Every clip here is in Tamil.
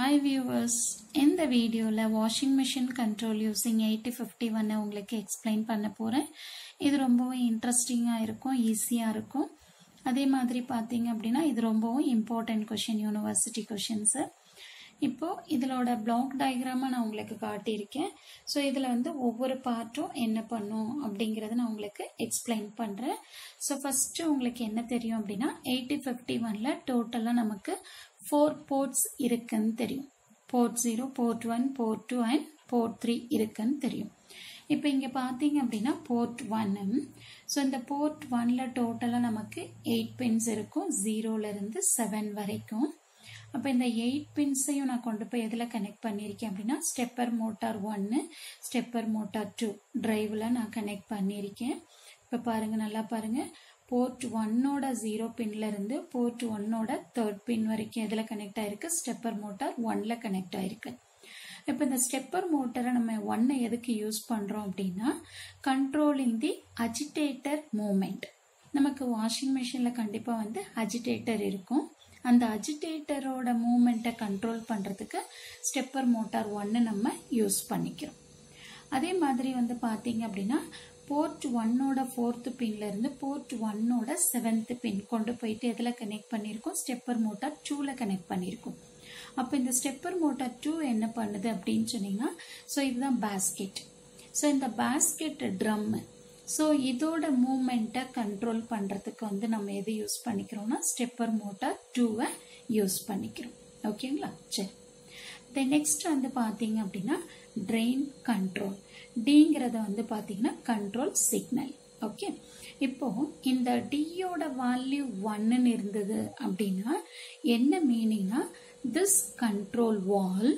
ஹாய் வியூவர்ஸ் இந்த வீடியோவில் washing machine control using eighty fifty ஒன்னை உங்களுக்கு எக்ஸ்பிளைன் பண்ண போகிறேன் இது ரொம்பவும் இன்ட்ரெஸ்டிங்காக இருக்கும் ஈஸியாக இருக்கும் அதே மாதிரி பார்த்தீங்க அப்படின்னா இது ரொம்பவும் இம்பார்ட்டன்ட் கொஷின் யூனிவர்சிட்டி கொஷின்ஸு இப்போது இதோட பிளாக் டயக்ராமை நான் உங்களுக்கு காட்டியிருக்கேன் ஸோ இதில் வந்து ஒவ்வொரு பார்ட்டும் என்ன பண்ணும் அப்படிங்கிறத நான் உங்களுக்கு எக்ஸ்பிளைன் பண்ணுறேன் ஸோ ஃபஸ்ட்டு உங்களுக்கு என்ன தெரியும் அப்படின்னா எயிட்டி ஃபிஃப்டி ஒனில் டோட்டலாக நமக்கு ஃபோர் போர்ட்ஸ் இருக்குன்னு தெரியும் port zero port one port two and port three இருக்குன்னு தெரியும் இப்போ இங்கே பார்த்தீங்க அப்படின்னா போர்ட் ஒன்னு ஸோ இந்த போர்ட் ஒன்ல டோட்டலாக நமக்கு எயிட் பின்ஸ் இருக்கும் ஜீரோலேருந்து செவன் வரைக்கும் அப்போ இந்த எயிட் பின்ஸையும் நான் கொண்டு போய் எதில் கனெக்ட் பண்ணியிருக்கேன் அப்படின்னா ஸ்டெப்பர் மோட்டார் ஒன்று ஸ்டெப்பர் மோட்டார் டூ டிரைவில் நான் கனெக்ட் பண்ணியிருக்கேன் இப்போ பாருங்கள் நல்லா பாருங்கள் போர்ட் ஒன்னோட ஜீரோ பின்ல இருந்து போர்ட் ஒன்னோட தேர்ட் பின் வரைக்கும் எதில் கனெக்ட் ஆயிருக்கு ஸ்டெப்பர் மோட்டார் ஒன்ல கனெக்ட் ஆயிருக்கு இப்போ இந்த ஸ்டெப்பர் மோட்டரை நம்ம ஒன்னை எதுக்கு யூஸ் பண்ணுறோம் அப்படின்னா கண்ட்ரோலிங் தி அஜிடேட்டர் மூமெண்ட் நமக்கு வாஷிங் மிஷினில் கண்டிப்பாக வந்து அஜிடேட்டர் இருக்கும் அந்த அஜிடேட்டரோட மூமெண்ட்டை கண்ட்ரோல் பண்ணுறதுக்கு ஸ்டெப்பர் மோட்டார் ஒன்று நம்ம யூஸ் பண்ணிக்கிறோம் அதே மாதிரி வந்து பார்த்தீங்க அப்படின்னா போர்ட் ஒன்னோட ஃபோர்த்து பின்ல இருந்து போர்ட் ஒன்னோட செவன்த் பின் கொண்டு போயிட்டு எதில் கனெக்ட் பண்ணியிருக்கோம் ஸ்டெப்பர் மோட்டார் டூவில் கனெக்ட் பண்ணியிருக்கோம் அப்போ இந்த ஸ்டெப்பர் மோட்டார் டூ என்ன பண்ணுது அப்படின்னு சொன்னீங்கன்னா ஸோ இதுதான் பேஸ்கெட் ஸோ இந்த பேஸ்கெட் ட்ரம்மு ஸோ இதோட மூமெண்ட்டை கண்ட்ரோல் பண்ணுறதுக்கு வந்து நம்ம எது யூஸ் பண்ணிக்கிறோம்னா ஸ்டெப்பர் மோட்டார் டூவை யூஸ் பண்ணிக்கிறோம் ஓகேங்களா சரி தென் நெக்ஸ்ட் வந்து பார்த்தீங்க அப்படின்னா ட்ரெயின் கண்ட்ரோல் டிங்கிறத வந்து பார்த்தீங்கன்னா கண்ட்ரோல் சிக்னல் ஓகே இப்போ இந்த டியோட வேல்யூ ஒன்னுன்னு இருந்தது அப்படின்னா என்ன மீனிங்னா this control valve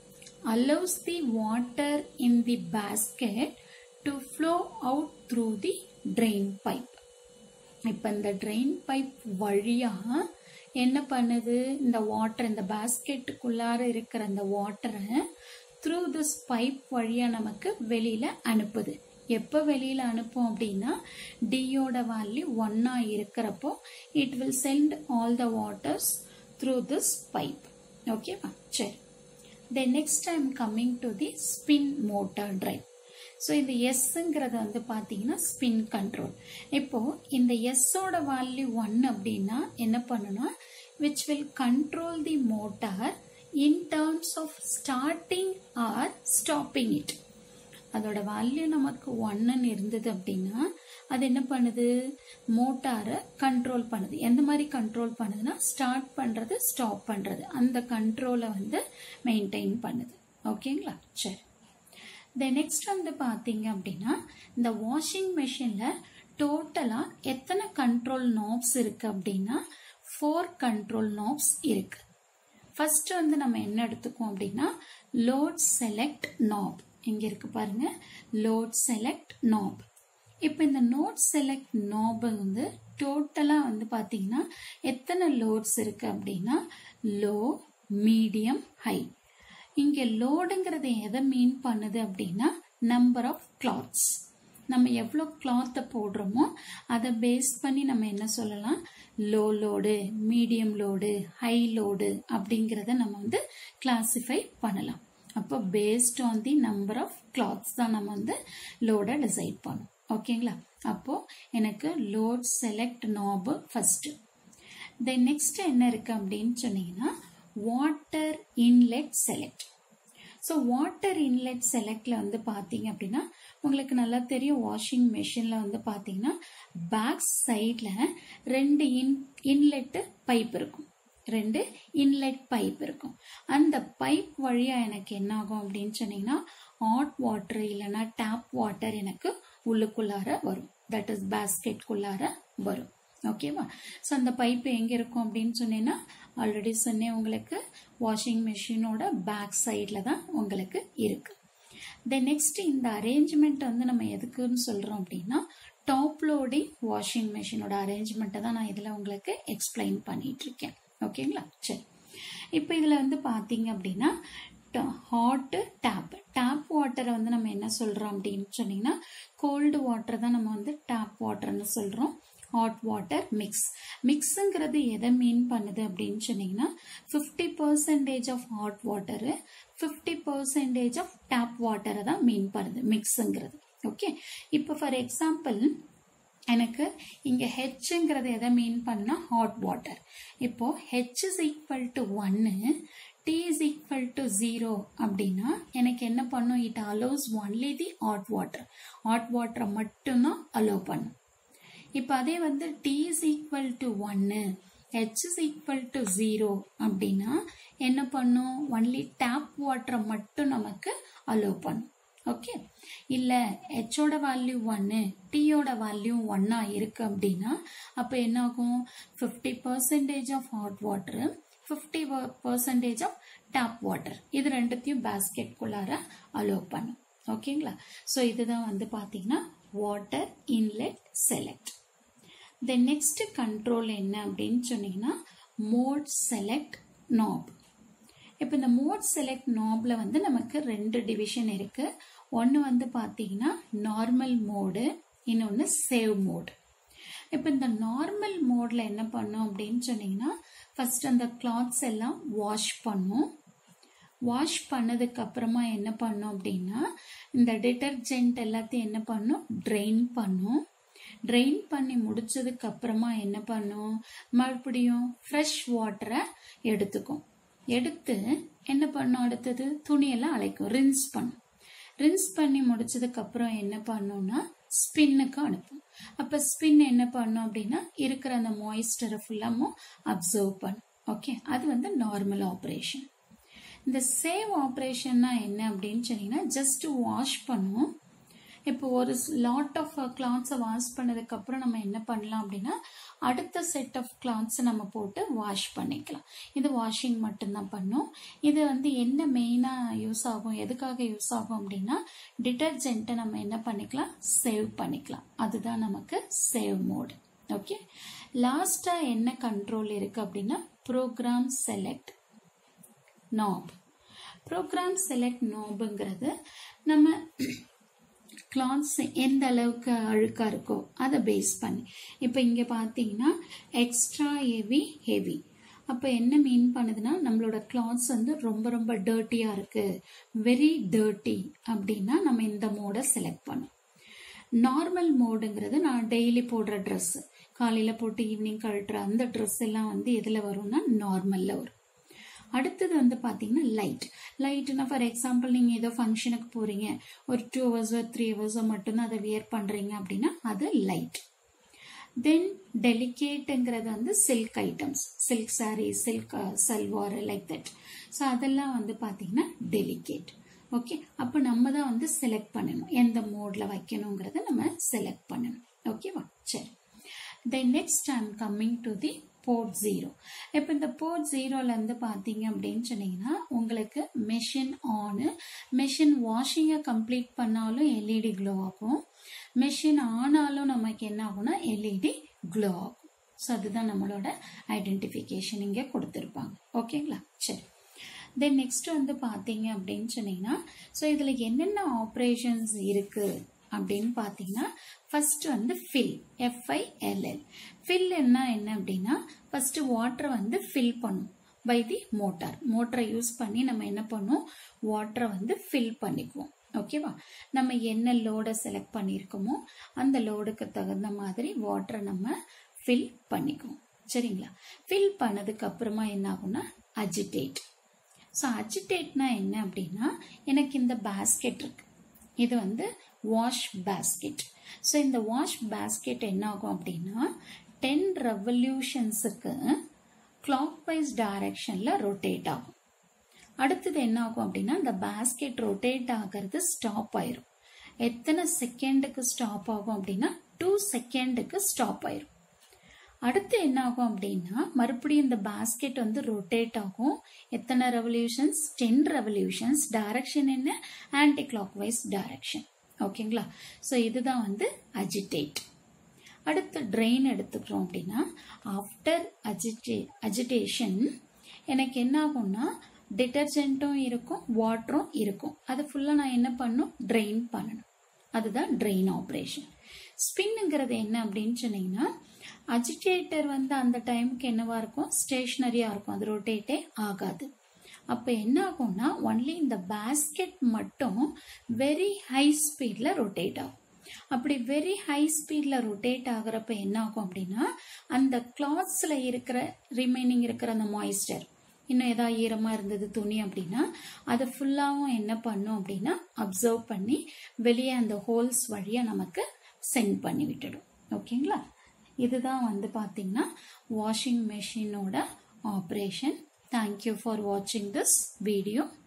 allows the water in the basket to flow out through the drain pipe இப்போ இந்த ட்ரெயின் பைப் வழியா என்ன பண்ணுது இந்த வாட்டர் இந்த பாஸ்கெட்டுக்குள்ளார இருக்கிற அந்த வாட்டரை த்ரூ திஸ் பைப் வழியா நமக்கு வெளியில அனுப்புது எப்போ வெளியில அனுப்பும் அப்படின்னா டியோட வேல்யூ ஒன்னா இருக்கிறப்போ it will send all the waters through this pipe ஓகேவா சரி then next I'm coming to the spin motor drive so இந்த எஸ்ங்கிறத வந்து பார்த்தீங்கன்னா ஸ்பின் கண்ட்ரோல் இப்போ இந்த எஸ்ஸோட வேல்யூ ஒன் அப்படின்னா என்ன பண்ணணும்னா which will control the motor in terms of starting or stopping it அதோட வேல்யூ நமக்கு ஒன்னுன்னு இருந்தது அப்படின்னா அது என்ன பண்ணுது மோட்டாரை கண்ட்ரோல் பண்ணுது எந்த மாதிரி கண்ட்ரோல் பண்ணுதுன்னா ஸ்டார்ட் பண்ணுறது ஸ்டாப் பண்ணுறது அந்த கண்ட்ரோலை வந்து மெயின்டைன் பண்ணுது ஓகேங்களா சரி தென் நெக்ஸ்ட் வந்து பார்த்தீங்க அப்படின்னா இந்த வாஷிங் மிஷினில் டோட்டலாக எத்தனை கண்ட்ரோல் நாப்ஸ் இருக்கு அப்படின்னா ஃபோர் கண்ட்ரோல் நாப்ஸ் இருக்கு ஃபர்ஸ்ட் வந்து நம்ம என்ன எடுத்துக்கோம் அப்படின்னா லோட் செலக்ட் நாப் இங்க இருக்கு பாருங்க லோட் செலக்ட் நாப் இப்போ இந்த நோட் செலக்ட் நாப் வந்து டோட்டலாக வந்து பார்த்தீங்கன்னா எத்தனை லோட்ஸ் இருக்கு அப்படின்னா லோ மீடியம் ஹை இங்கே லோடுங்கிறது எதை மீன் பண்ணுது அப்படின்னா நம்பர் ஆஃப் கிளாத்ஸ் நம்ம எவ்வளோ கிளாத்தை போடுறோமோ அதை பேஸ் பண்ணி நம்ம என்ன சொல்லலாம் low load medium load high load அப்படிங்கிறத நம்ம வந்து கிளாசிஃபை பண்ணலாம் அப்போ based on the number of clothes தான் நம்ம வந்து லோடை டிசைட் பண்ணும் ஓகேங்களா அப்போ எனக்கு load select knob first then next என்ன இருக்கு அப்படின்னு சொன்னீங்கன்னா water inlet select so water inlet செலக்ட்ல வந்து பார்த்தீங்க அப்படின்னா உங்களுக்கு நல்லா தெரியும் வாஷிங் மிஷினில் வந்து பார்த்தீங்கன்னா பேக் சைடில் ரெண்டு இன் இன்லெட்டு பைப் இருக்கும் ரெண்டு இன்லெட் பைப் இருக்கும் அந்த பைப் வழியாக எனக்கு என்ன ஆகும் அப்படின்னு சொன்னீங்கன்னா ஹாட் வாட்டர் இல்லைன்னா டேப் வாட்டர் எனக்கு உள்ளுக்குள்ளார வரும் தட் இஸ் பேஸ்கெட்குள்ளார வரும் ஓகேவா ஸோ அந்த பைப் எங்கே இருக்கும் அப்படின்னு சொன்னீங்கன்னா ஆல்ரெடி சொன்னேன் உங்களுக்கு வாஷிங் மிஷினோட பேக் சைடில் தான் உங்களுக்கு இருக்கு தென் நெக்ஸ்ட் இந்த அரேஞ்ச்மெண்ட் வந்து நம்ம எதுக்குன்னு சொல்கிறோம் அப்படின்னா டாப் லோடிங் வாஷிங் மிஷினோட அரேஞ்ச்மெண்ட்டை தான் நான் இதில் உங்களுக்கு எக்ஸ்பிளைன் பண்ணிட்டு இருக்கேன் ஓகேங்களா சரி இப்போ இதில் வந்து பார்த்தீங்க அப்படின்னா ஹாட்டு டேப் டேப் வாட்டரை வந்து நம்ம என்ன சொல்கிறோம் அப்படின்னு சொன்னீங்கன்னா கோல்டு வாட்டர் தான் நம்ம வந்து டேப் வாட்டர்னு சொல்கிறோம் ஹாட் வாட்டர் மிக்ஸ் மிக்ஸுங்கிறது எதை மீன் பண்ணுது அப்படின்னு சொன்னீங்கன்னா fifty percentage of hot water fifty percentage of tap வாட்டரை தான் மீன் பண்ணுது மிக்ஸுங்கிறது ஓகே இப்போ ஃபார் எக்ஸாம்பிள் எனக்கு இங்க ஹெச்ங்கிறது எதை மீன் பண்ணா ஹாட் வாட்டர் இப்போ ஹெச் இஸ் ஈக்குவல் டு ஒன்னு T is equal to zero அப்படின்னா எனக்கு என்ன பண்ணும் it allows only the hot water hot வாட்டரை மட்டும்தான் அலோவ் பண்ணும் இப்போ அதே வந்து டி இஸ் ஈக்குவல் டு ஒன்னு H is equal to zero அப்படின்னா என்ன பண்ணும் ஒன்லி டேப் வாட்டரை மட்டும் நமக்கு அலோவ் பண்ணும் ஓகே இல்ல ஹெச்சோட வேல்யூ ஒன்னு டீயோட வேல்யூ ஒன்னா இருக்கு அப்படின்னா அப்ப என்ன ஆகும் fifty percentage of hot water fifty percentage of tap water இது ரெண்டுத்தையும் பேஸ்கெட் குள்ளார அலோவ் பண்ணும் ஓகேங்களா ஸோ இதுதான் வந்து பாத்தீங்கன்னா water inlet select then next control என்ன அப்படின்னு சொன்னீங்கன்னா மோட் செலக்ட் நாப் இப்போ இந்த மோட் செலக்ட் நாப்ல வந்து நமக்கு ரெண்டு டிவிஷன் இருக்கு ஒன்று வந்து பார்த்தீங்கன்னா நார்மல் மோடு இன்னொன்று சேவ் மோடு இப்போ இந்த நார்மல் மோட்ல என்ன பண்ணும் அப்படின்னு சொன்னீங்கன்னா ஃபர்ஸ்ட் அந்த கிளாத்ஸ் எல்லாம் வாஷ் பண்ணும் வாஷ் பண்ணதுக்கு அப்புறமா என்ன பண்ணும் அப்படின்னா இந்த டிட்டர்ஜென்ட் எல்லாத்தையும் என்ன பண்ணும் ட்ரெயின் பண்ணும் ட்ரெயின் பண்ணி முடிச்சதுக்கு அப்புறமா என்ன பண்ணும் மறுபடியும் ஃப்ரெஷ் வாட்டரை எடுத்துக்கும் எடுத்து என்ன பண்ணும் அடுத்தது துணியெல்லாம் அழைக்கும் ரின்ஸ் பண்ணும் ரின்ஸ் பண்ணி முடிச்சதுக்கு அப்புறம் என்ன பண்ணும்னா ஸ்பின்னுக்கு அனுப்பும் அப்ப ஸ்பின் என்ன பண்ணும் அப்படின்னா இருக்கிற அந்த மாய்ஸ்டரை ஃபுல்லாமும் அப்சர்வ் பண்ணும் ஓகே அது வந்து நார்மல் ஆப்ரேஷன் இந்த சேவ் ஆப்ரேஷன்னா என்ன அப்படின்னு சொன்னீங்கன்னா ஜஸ்ட் வாஷ் பண்ணும் இப்போ ஒரு லாட் ஆஃப் கிளாத்ஸை வாஷ் பண்ணதுக்கு அப்புறம் நம்ம என்ன பண்ணலாம் அப்படின்னா அடுத்த செட் ஆஃப் கிளாத்ஸ் நம்ம போட்டு வாஷ் பண்ணிக்கலாம் இது வாஷிங் மட்டும்தான் பண்ணும் இது வந்து என்ன மெயினா யூஸ் ஆகும் எதுக்காக யூஸ் ஆகும் அப்படின்னா டிட்டர்ஜென்ட்டை நம்ம என்ன பண்ணிக்கலாம் சேவ் பண்ணிக்கலாம் அதுதான் நமக்கு சேவ் மோடு ஓகே லாஸ்டா என்ன கண்ட்ரோல் இருக்கு அப்படின்னா program select knob program select நாப்ங்கிறது நம்ம கிளாத்ஸ் எந்த அளவுக்கு அழுக்கா இருக்கோ அதை பேஸ் பண்ணி இப்போ இங்க பாத்தீங்கன்னா எக்ஸ்ட்ரா ஹெவி ஹெவி அப்போ என்ன மீன் பண்ணுதுன்னா நம்மளோட கிளாத்ஸ் வந்து ரொம்ப ரொம்ப டர்ட்டியா இருக்கு வெரி டர்ட்டி அப்படின்னா நம்ம இந்த மோடை செலக்ட் பண்ணோம் நார்மல் மோடுங்கிறது நான் டெய்லி போடுற ட்ரெஸ் காலையில போட்டு ஈவினிங் கழட்டுற அந்த ட்ரெஸ் எல்லாம் வந்து எதுல வரும்னா நார்மல்ல வரும் அடுத்தது வந்து பாத்தீங்கன்னா லைட் லைட்னா ஃபார் எக்ஸாம்பிள் நீங்க ஏதோ ஃபங்க்ஷனுக்கு போறீங்க ஒரு டூ ஹவர்ஸோ த்ரீ ஹவர்ஸோ மட்டும்தான் அதை வியர் பண்றீங்க அப்படின்னா அது லைட் தென் டெலிகேட்டுங்கிறது வந்து silk items silk sari silk salwar like that so அதெல்லாம் வந்து பாத்தீங்கன்னா டெலிகேட் ஓகே அப்போ நம்ம தான் வந்து செலக்ட் பண்ணணும் எந்த மோட்ல வைக்கணுங்கிறத நம்ம செலக்ட் பண்ணணும் ஓகேவா சரி then next I'm coming to the port zero இப்போ இந்த போர்ட் ஜீரோல இருந்து பார்த்தீங்க அப்படின்னு சொன்னீங்கன்னா உங்களுக்கு மெஷின் ஆனு மெஷின் வாஷிங்கை கம்ப்ளீட் பண்ணாலும் எல்இடி க்ளோ ஆகும் மெஷின் ஆனாலும் நமக்கு என்ன ஆகும்னா எல்இடி க்ளோ ஆகும் ஸோ அதுதான் நம்மளோட ஐடென்டிஃபிகேஷன் இங்கே கொடுத்துருப்பாங்க ஓகேங்களா சரி தென் நெக்ஸ்ட் வந்து பார்த்தீங்க அப்படின்னு சொன்னீங்கன்னா ஸோ இதில் என்னென்ன ஆப்ரேஷன்ஸ் இருக்கு அப்படின்னு பார்த்தீங்கன்னா ஃபர்ஸ்ட் வந்து ஃபில் எஃப்ஐஎல்எல் ஃபில் என்ன என்ன அப்படின்னா ஃபர்ஸ்ட் வாட்டரை வந்து ஃபில் பண்ணும் பை தி மோட்டார் மோட்டரை யூஸ் பண்ணி நம்ம என்ன பண்ணுவோம் வாட்டரை வந்து ஃபில் பண்ணிக்குவோம் ஓகேவா நம்ம என்ன லோடை செலக்ட் பண்ணியிருக்கோமோ அந்த லோடுக்கு தகுந்த மாதிரி வாட்டரை நம்ம ஃபில் பண்ணிக்குவோம் சரிங்களா ஃபில் பண்ணதுக்கு அப்புறமா என்ன ஆகும்னா அஜிடேட் ஸோ அஜிடேட்னா என்ன அப்படின்னா எனக்கு இந்த பேஸ்கெட் இருக்கு இது வந்து வாஷ் பேஸ்கெட் ஸோ இந்த வாஷ் பேஸ்கெட் என்ன ஆகும் அப்படின்னா டென் ரெவல்யூஷன்ஸுக்கு கிளாக் வைஸ் டைரக்ஷன்ல ரொட்டேட் ஆகும் அடுத்தது என்ன ஆகும் அப்படின்னா இந்த பேஸ்கெட் ரொட்டேட் ஆகிறது ஸ்டாப் ஆயிரும் எத்தனை செகண்டுக்கு ஸ்டாப் ஆகும் அப்படின்னா டூ செகண்டுக்கு ஸ்டாப் ஆயிரும் அடுத்து என்ன ஆகும் அப்படின்னா மறுபடியும் இந்த பாஸ்கெட் வந்து ரொட்டேட் ஆகும் எத்தனை ரெவல்யூஷன்ஸ் டென் ரெவல்யூஷன்ஸ் டைரக்ஷன் என்ன ஆன்டி கிளாக் வைஸ் டைரக்ஷன் ஓகேங்களா ஸோ இதுதான் வந்து அஜிடேட் அடுத்து ட்ரெயின் எடுத்துக்கிறோம் அப்படின்னா ஆஃப்டர் அஜிடே அஜிடேஷன் எனக்கு என்ன ஆகும்னா டிட்டர்ஜென்ட்டும் இருக்கும் வாட்டரும் இருக்கும் அதை ஃபுல்லாக நான் என்ன பண்ணும் ட்ரெயின் பண்ணணும் அதுதான் ட்ரெயின் ஆப்ரேஷன் ஸ்பின்னுங்கிறது என்ன அப்படின்னு சொன்னீங்கன்னா அஜிடேட்டர் வந்து அந்த டைமுக்கு என்னவா இருக்கும் ஸ்டேஷ்னரியா இருக்கும் அது ரொட்டேட்டே ஆகாது அப்ப என்ன ஆகும்னா ஒன்லி இந்த பேஸ்கெட் மட்டும் வெரி ஹை ஸ்பீட்ல ரொட்டேட் ஆகும் அப்படி வெரி ஹை ஸ்பீட்ல ரொட்டேட் ஆகுறப்ப என்ன ஆகும் அப்படின்னா அந்த கிளாத்ஸ்ல இருக்கிற ரிமைனிங் இருக்கிற அந்த மாய்ஸ்டர் இன்னும் ஏதாவது ஈரமா இருந்தது துணி அப்படின்னா அதை ஃபுல்லாவும் என்ன பண்ணும் அப்படின்னா அப்சர்வ் பண்ணி வெளியே அந்த ஹோல்ஸ் வழியா நமக்கு சென்ட் பண்ணி விட்டுடும் ஓகேங்களா இதுதான் வந்து பாத்தீங்கன்னா வாஷிங் மெஷினோட ஆப்ரேஷன் தேங்க்யூ ஃபார் வாட்சிங் திஸ் வீடியோ